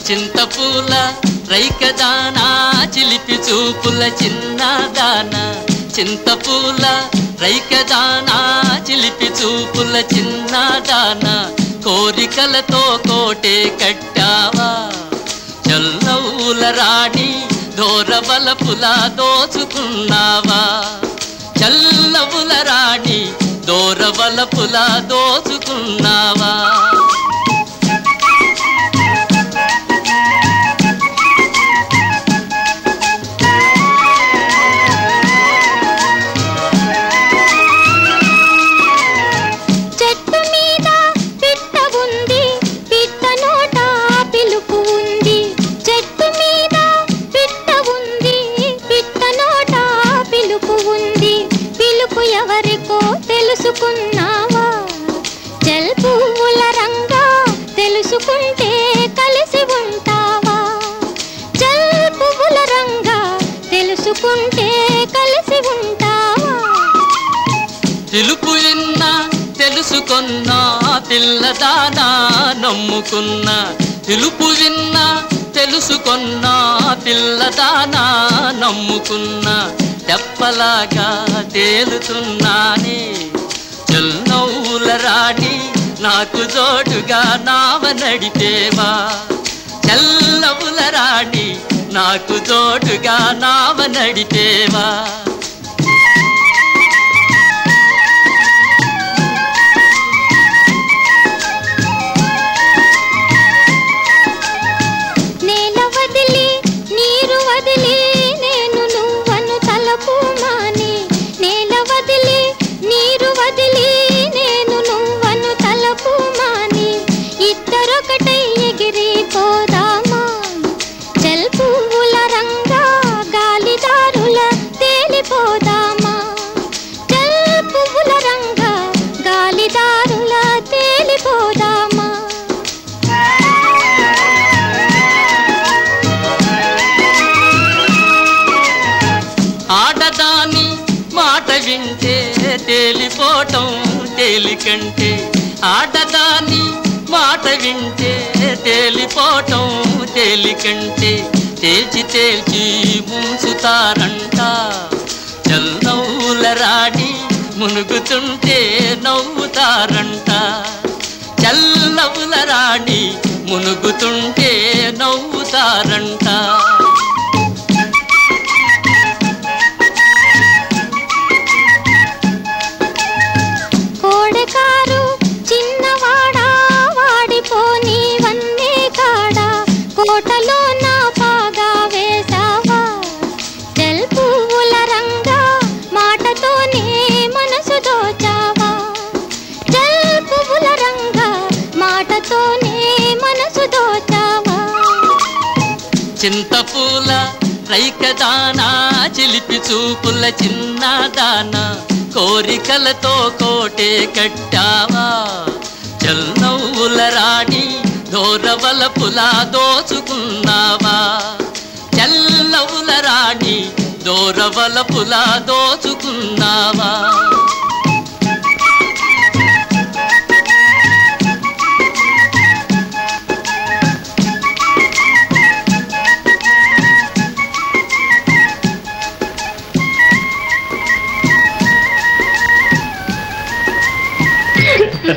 చింతపూల రైకదానా చిలిపి చూపుల చిన్నదాన చింతపూల రైకదానా చిలిపి చూపుల చిన్నదాన కోరికలతో కోటే కట్టావా చల్లవుల రాణి దోరబలపుల దోచుకున్నావా చల్లవుల రాణి దోరబలపుల దోచుకున్నావా చెట్టు మీద పిట్ట ఉంది పిట్ట నోట పిలుపు ఉంది చెట్టు మీద పిట్ట ఉంది పిట్ట నోట పిలుపు ఉంది పిలుపు ఎవరికో తెలుసుకున్నావా చెల్ పువ్వుల రంగా తెలుసుకుంటే కలిసి ఉంటావా చెల్ పువ్వుల రంగా తెలుసుకుంటే కలిసి ఉంటావా పిలుపు విన్నా తెలుసుకున్నా పిల్లదానా నమ్ముకున్నా పిలుపు విన్నా తెలుసుకున్నా పిల్లదానా నమ్ముకున్నా తెప్పలాగా తేలుతున్నానే చెల్నవ్వుల రాణి నాకు జోడుగా నావ నడిపేవా చల్లవుల రాణి నాకు జోడుగా నావ నడిపేవా నేల వదిలి నీరు వదిలి నేను నువ్వను తలపు మాని నేల వదిలి నీరు వదిలి నేను నువ్వను తలపు మాని ఇద్దరొకటై ఎగిరిపోదామా చెల్ పువ్వుల రంగా గాలిదారుల తేలిపోదామా చెల్ పువ్వుల రంగా గాలిదారుల తేలిపోదామా ఆడదాని మాట వింటే తేలిపోవటం తేలికంటే ఆడదాని మాట వింటే తేలిపోవటం తేలికంటే తేల్చి తేల్చి ముంచుతారంట చల్లవుల రాణి మునుగుతుంటే నవ్వుతారంట చల్లవుల రాణి మునుగుతుంటే నవ్వుతారంట కోడెకారు చిన్నవాడా వాడిపోని వన్నే కాడా కోటలో నా పాగా వేసావా తెల్ పువ్వుల రంగా మాటతోనే మనసు దోచావా తెల్ పువ్వుల రంగా మాటతోనే మనసు దోచావా చింతపూల రైకదానా చిలిపి చూపుల చిన్నదానా కోరికలతో కోటే కట్టావా చల్లవుల రాణి దోరవలపుల దోచుకున్నావా చల్లవుల రాణి దోరవలపుల దోచుకున్నావా